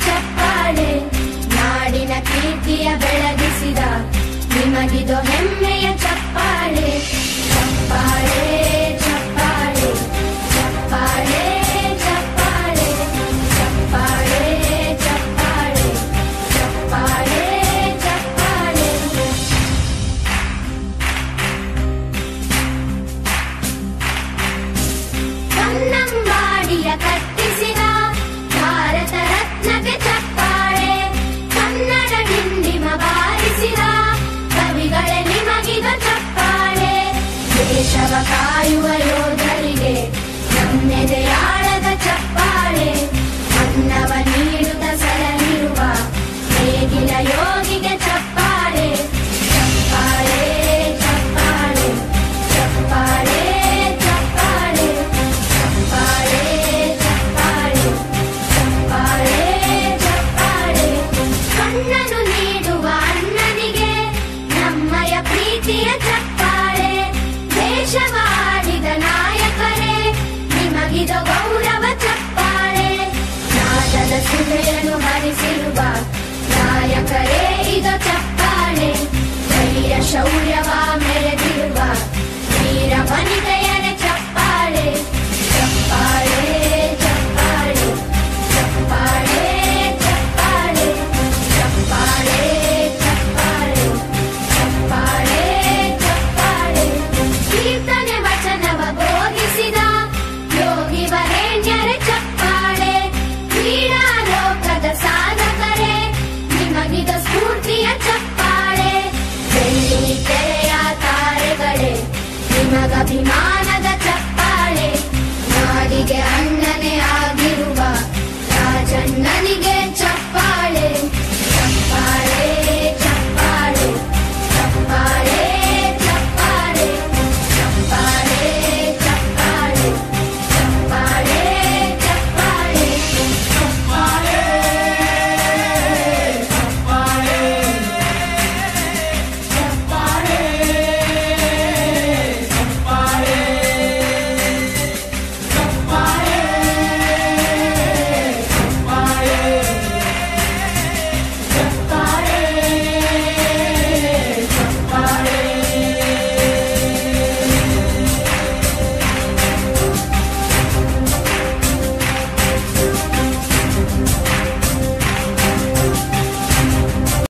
ಚಪ್ಪಾಳೆ ನಾಡಿನ ಕೀರ್ತಿಯ ಬೆಳಗಿಸಿದ ನಿಮಗಿದು ಹೆಮ್ಮೆಯ ಚಪ್ಪಾಳೆ ಚಪ್ಪಾಳೆ ಚಪ್ಪಾಳೆ ಚಪ್ಪಾಳೆ ಚಪ್ಪಾಳೆ ಚಪ್ಪಾಳೆ ಚಪ್ಪಾಳೆ ಚಪ್ಪಾಳೆ ಚಪ್ಪಾಳೆ ಕನ್ನಂಬಾಡಿಯ ಕಟ್ಟಿಸಿದ ಭಾರತ ರತ್ನಕ್ಕೆ ಚಪ್ಪಾಳೆ ಕನ್ನಡ ಡಿಂಡಿಮ ಬಾರಿಸಿದ ಕವಿಗಳೇ ನಿಮಗಿದ ಚಪ್ಪಾಳೆ ದೇಶವ ಕಾಯುವ ಯೋಧರಿಗೆ ನಮ್ಮೆದೆಯಾಳದ ಚಪ್ಪಾಳೆ ಅನ್ನವ ನೀಡುತ್ತ ಸಲಹಿರುವ ನೇಗಿಲ ಯೋಗಿಗೆ ಚಪ್ಪಾಳೆ ಚಪ್ಪಾಳೆ ಚಪ್ಪಾಳೆ ಚಪ್ಪಾಳೆ ಚಪ್ಪಾಳೆ ಚಪ್ಪಾಳೆ ಚಪ್ಪಾಳೆ ಚಪ್ಪಾಳೆ ಚಪ್ಪಾಳೆ ಕಣ್ಣನು ನೀಡುವ ಅಣ್ಣನಿಗೆ ನಮ್ಮಯ ಪ್ರೀತಿಯ ಚಪ್ಪಾಳೆ ದೇಶವಾಡಿದ ನಾಯಕರೇ ನಿಮಗಿದ ಗೌರವ ಚಪ್ಪಾಳೆ ನಾದದ ಸುಧೆಯನ್ನು ಹರಿಸಿರುವ ನಾಯಕರೇ ಇದು ಚಪ್ಪಾಳೆ ಧೈರ್ಯ ಶೌರ್ಯವ ಮೆರೆದಿರುವ ವೀರ ವನಿತೆಯ